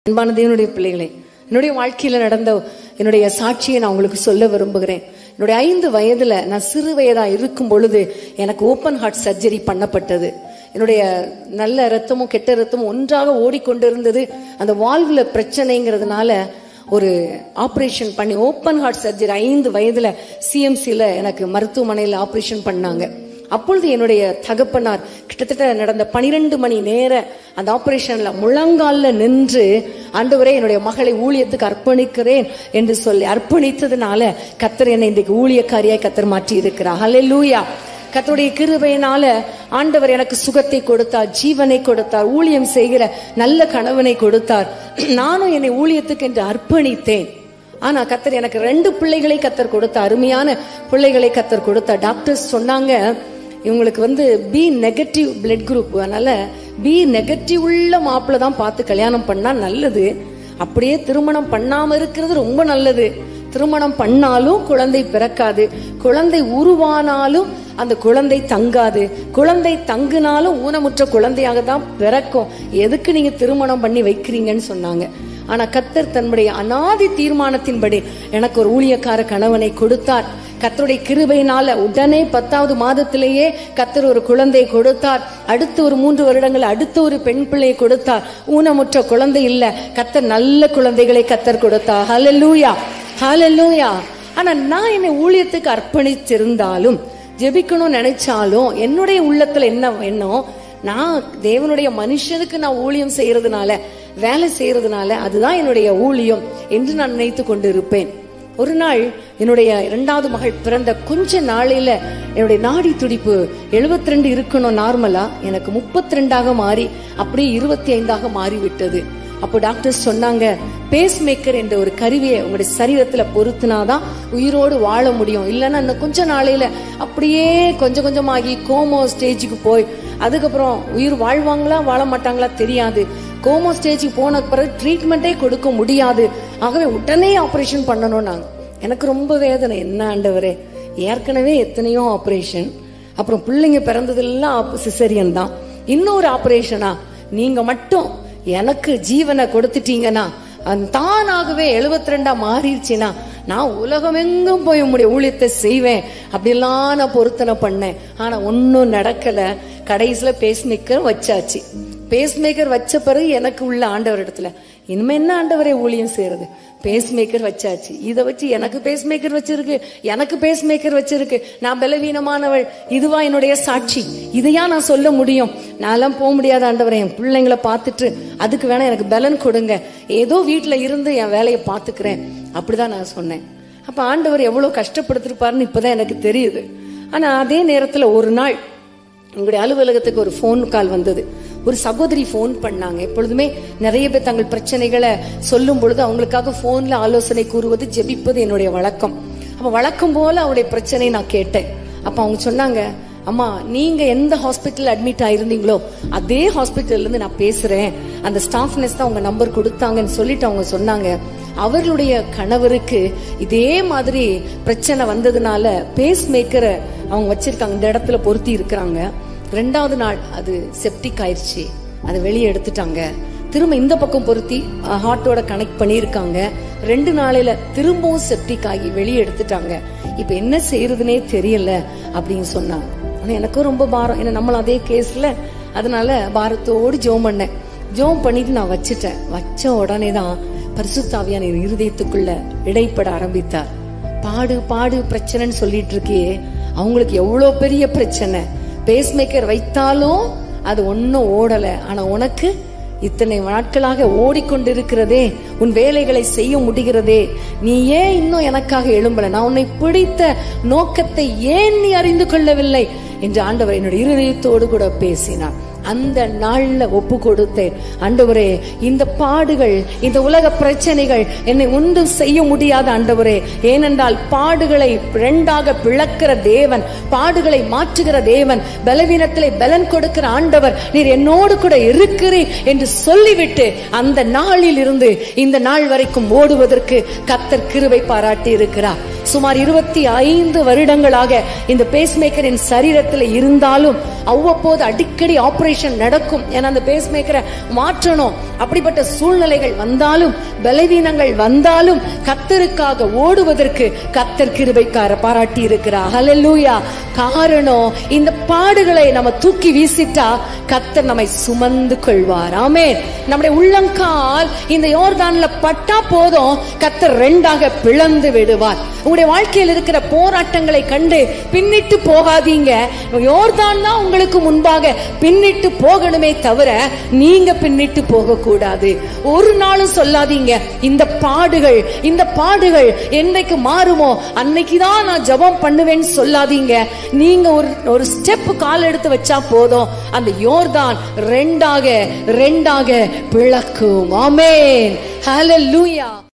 அன்பான தேவனுடைய பிள்ளைகளே என்னுடைய வாழ்க்கையில நடந்த என்னுடைய சாட்சியை நான் உங்களுக்கு சொல்ல விரும்புகிறேன் என்னுடைய ஐந்து வயதுல நான் சிறு வயதா இருக்கும் பொழுது எனக்கு ஓப்பன் ஹார்ட் சர்ஜரி பண்ணப்பட்டது என்னுடைய நல்ல ரத்தமும் கெட்ட ரத்தமும் ஒன்றாக ஓடிக்கொண்டிருந்தது அந்த வால்வுல பிரச்சனைங்கிறதுனால ஒரு ஆபரேஷன் பண்ணி ஓப்பன் ஹார்ட் சர்ஜரி ஐந்து வயதுல சிஎம்சில எனக்கு மருத்துவமனையில் ஆபரேஷன் பண்ணாங்க அப்பொழுது என்னுடைய தகப்பனார் கிட்டத்தட்ட நடந்த பனிரெண்டு மணி நேர அந்த ஆபரேஷன்ல முழங்கால்ல நின்று ஆண்டவரே என்னுடைய மகளை ஊழியத்துக்கு அர்ப்பணிக்கிறேன் என்று சொல்லி அர்ப்பணித்ததுனால கத்தர் என்னை இன்றைக்கு ஊழியக்காரியாய் கத்தர் மாற்றி இருக்கிறார் ஹalleluya கத்தருடைய கிருபையினால ஆண்டவர் எனக்கு சுகத்தை கொடுத்தார் ஜீவனை கொடுத்தார் ஊழியம் செய்கிற நல்ல கணவனை கொடுத்தார் நானும் என்னை ஊழியத்துக்கு என்று அர்ப்பணித்தேன் ஆனா கத்தர் எனக்கு ரெண்டு பிள்ளைகளை கத்தர் கொடுத்த அருமையான பிள்ளைகளை கத்தர் கொடுத்த டாக்டர்ஸ் சொன்னாங்க இவங்களுக்கு வந்து பி நெகட்டிவ் பிளட் குரூப் அதனால பி நெகட்டிவ் உள்ள மாப்பிள்ள தான் பார்த்து கல்யாணம் பண்ணா நல்லது அப்படியே திருமணம் பண்ணாம இருக்கிறது ரொம்ப நல்லது திருமணம் பண்ணாலும் குழந்தை பிறக்காது குழந்தை உருவானாலும் அந்த குழந்தை தங்காது குழந்தை தங்குனாலும் ஊனமுற்ற குழந்தையாக தான் பிறக்கும் எதுக்கு நீங்க திருமணம் பண்ணி வைக்கிறீங்கன்னு சொன்னாங்க ஆனா கத்தர் தன்னுடைய அனாதி தீர்மானத்தின்படி எனக்கு ஒரு ஊழியக்கார கணவனை கொடுத்தார் கத்தருடைய கிருபையினால உடனே பத்தாவது மாதத்திலேயே கத்தர் ஒரு குழந்தை கொடுத்தார் அடுத்த ஒரு மூன்று வருடங்கள் அடுத்த ஒரு பெண் பிள்ளையை கொடுத்தார் ஊனமுற்ற குழந்தை இல்ல கத்தர் நல்ல குழந்தைகளை கத்தர் கொடுத்தார் ஹalleluya ஹalleluya ஆனா நான் என்னை ஊழியத்துக்கு அர்ப்பணித்திருந்தாலும் ஜெபிக்கணும்னு நினைச்சாலும் என்னுடைய உள்ளத்துல என்ன எண்ணம் நான் தேவனுடைய மனுஷனுக்கு நான் ஊழியம் செய்யறதுனால வேலை செய்யறதுனால அதுதான் என்னுடைய ஊழியம் என்று நான் நினைத்து கொண்டு இருப்பேன் ஒரு நாள் என்னுடைய இரண்டாவது மகள் பிறந்த கொஞ்ச நாளையில என்னுடைய நாடி துடிப்பு 72 ரெண்டு இருக்கணும் நார்மலா எனக்கு முப்பத்தி ரெண்டாக மாறி அப்படியே இருபத்தி ஐந்தாக மாறிவிட்டது அப்போ டாக்டர் சொன்னாங்க பேஸ் மேக்கர் என்ற ஒரு கருவியை உங்களுடைய சரீரத்துல பொருத்தினாதான் உயிரோடு வாழ முடியும் இல்லைன்னா இன்னும் கொஞ்ச நாளையில அப்படியே கொஞ்சம் கொஞ்சமாகி கோமோ ஸ்டேஜுக்கு போய் அதுக்கப்புறம் உயிர் வாழ்வாங்களா வாழ மாட்டாங்களா தெரியாது கோமோ ஸ்டேஜுக்கு போன பிறகு ட்ரீட்மெண்ட்டே கொடுக்க முடியாது ஆகவே உடனே ஆபரேஷன் பண்ணணும் நாங்க எனக்கு ரொம்ப வேதனை என்ன ஆண்டவரே ஏற்கனவே எத்தனையோ ஆபரேஷன் அப்புறம் பிள்ளைங்க பிறந்ததெல்லாம் சிசரியன் தான் இன்னொரு ஆபரேஷனா நீங்க மட்டும் எனக்கு ஜீவனை கொடுத்துட்டீங்கன்னா அது தானாகவே எழுபத்தி ரெண்டா மாறிடுச்சுன்னா நான் உலகமெங்கும் போய் உங்களுடைய ஊழியத்தை செய்வேன் அப்படிலாம் நான் பொருத்தனை பண்ணேன் ஆனா ஒன்னும் நடக்கல கடைசியில பேஸ் மேக்கர் வச்சாச்சு பேஸ் மேக்கர் வச்ச பிறகு எனக்கு உள்ள ஆண்டவர் இடத்துல இனிமே என்ன ஆண்டவரே ஊழியம் செய்யறது பேஸ் மேக்கர் வச்சாச்சு இதை வச்சு எனக்கு பேஸ் மேக்கர் வச்சிருக்கு எனக்கு பேஸ் மேக்கர் வச்சிருக்கு நான் பலவீனமானவள் இதுவா என்னுடைய சாட்சி இதையா நான் சொல்ல முடியும் நான்லாம் போக முடியாத ஆண்டவரை என் பிள்ளைங்களை பார்த்துட்டு அதுக்கு வேணா எனக்கு பலன் கொடுங்க ஏதோ வீட்டுல இருந்து என் வேலையை பார்த்துக்கிறேன் அப்படிதான் நான் சொன்னேன் அப்ப ஆண்டவர் எவ்வளவு கஷ்டப்படுத்திருப்பாருன்னு இப்பதான் எனக்கு தெரியுது ஆனா அதே நேரத்துல ஒரு நாள் உங்களுடைய அலுவலகத்துக்கு ஒரு ஃபோன் கால் வந்தது ஒரு சகோதரி ஃபோன் பண்ணாங்க எப்பொழுதுமே நிறைய பேர் தங்கள் பிரச்சனைகளை சொல்லும் பொழுது அவங்களுக்காக போன்ல ஆலோசனை கூறுவது ஜெபிப்பது என்னுடைய வழக்கம் அப்ப வழக்கம் போல அவருடைய பிரச்சனையை நான் கேட்டேன் அப்ப அவங்க சொன்னாங்க அம்மா நீங்க எந்த ஹாஸ்பிட்டல் அட்மிட் ஆயிருந்தீங்களோ அதே ஹாஸ்பிட்டல்ல இருந்து நான் பேசுறேன் அந்த ஸ்டாஃப் நர்ஸ் தான் உங்க நம்பர் கொடுத்தாங்கன்னு சொல்லிட்டு அவங்க சொன்னாங்க அவர்களுடைய கணவருக்கு இதே மாதிரி பிரச்சனை வந்ததுனால பேஸ் மேக்கரை அவங்க வச்சிருக்காங்க இந்த இடத்துல பொருத்தி இருக்கிறாங்க ரெண்டாவது நாள் அது செப்டிக் ஆயிருச்சு அதை வெளியே எடுத்துட்டாங்க திரும்ப இந்த பக்கம் பொருத்தி ஹார்ட்டோட கனெக்ட் பண்ணியிருக்காங்க ரெண்டு நாளையில திரும்பவும் செப்டிக் ஆகி வெளியே எடுத்துட்டாங்க இப்ப என்ன செய்யறதுனே தெரியல அப்படின்னு சொன்னாங்க ஆனா எனக்கும் ரொம்ப பாரம் ஏன்னா நம்மளும் அதே கேஸ்ல அதனால பாரத்தோடு ஜோம் பண்ணேன் ஜோம் பண்ணிட்டு நான் வச்சுட்டேன் வச்ச உடனே தான் பரிசுத்தாவியான என் இருதயத்துக்குள்ள இடைப்பட ஆரம்பித்தார் பாடு பாடு பிரச்சனைன்னு சொல்லிட்டு இருக்கே அவங்களுக்கு எவ்வளவு பெரிய பிரச்சனை பேஸ் மேக்கர் வைத்தாலும் அது ஒன்னும் ஓடல ஆனா உனக்கு இத்தனை நாட்களாக ஓடிக்கொண்டிருக்கிறதே உன் வேலைகளை செய்ய முடிகிறதே நீ ஏன் இன்னும் எனக்காக எழும்பல நான் உன்னை பிடித்த நோக்கத்தை ஏன் நீ அறிந்து கொள்ளவில்லை என்று ஆண்டவர் என்னுடைய இருதயத்தோடு கூட பேசினார் அந்த நாள்ல ஒப்பு கொடுத்தேன் ஆண்டவரே இந்த பாடுகள் இந்த உலக பிரச்சனைகள் என்னை ஒன்றும் செய்ய முடியாத ஆண்டவரே ஏனென்றால் பாடுகளை இரண்டாக பிளக்கிற தேவன் பாடுகளை மாற்றுகிற தேவன் பலவீனத்திலே பலன் கொடுக்கிற ஆண்டவர் நீர் என்னோடு கூட இருக்கிறீர் என்று சொல்லிவிட்டு அந்த நாளில் இருந்து இந்த நாள் வரைக்கும் ஓடுவதற்கு கத்தர் கிருபை பாராட்டி இருக்கிறார் சுமார் இருபத்தி ஐந்து வருடங்களாக இந்த பேஸ் மேக்கரின் சரீரத்தில் இருந்தாலும் அவ்வப்போது அடிக்கடி ஆபரேஷன் நடக்கும் ஏன்னா அந்த பேஸ் மேக்கரை மாற்றணும் அப்படிப்பட்ட சூழ்நிலைகள் வந்தாலும் பலவீனங்கள் வந்தாலும் கத்தருக்காக ஓடுவதற்கு கத்தர் கிருபைக்கார பாராட்டி இருக்கிறார் ஹalleluya காரணம் இந்த பாடுகளை நம்ம தூக்கி வீசிட்டா கத்தர் நம்மை சுமந்து கொள்வார் ஆமென் நம்முடைய உள்ளங்கால் இந்த யோர்தான்ல பட்டா போதும் கத்தர் ரெண்டாக பிளந்து விடுவார் உங்களுடைய வாழ்க்கையில் இருக்கிற போராட்டங்களை கண்டு பின்னிட்டு போகாதீங்க யோர்தான் தான் உங்களுக்கு முன்பாக பின்னிட்டு போகணுமே தவிர நீங்க பின்னிட்டு போக கூடாது ஒரு நாளும் சொல்லாதீங்க இந்த பாடுகள் இந்த பாடுகள் என்னைக்கு மாறுமோ அன்னைக்கு தான் நான் ஜெபம் பண்ணுவேன்னு சொல்லாதீங்க நீங்க ஒரு ஒரு ஸ்டெப் கால் எடுத்து வச்சா போதும் அந்த யோர்தான் ரெண்டாக ரெண்டாக பிளக்கும் ஆமென் ஹalleluya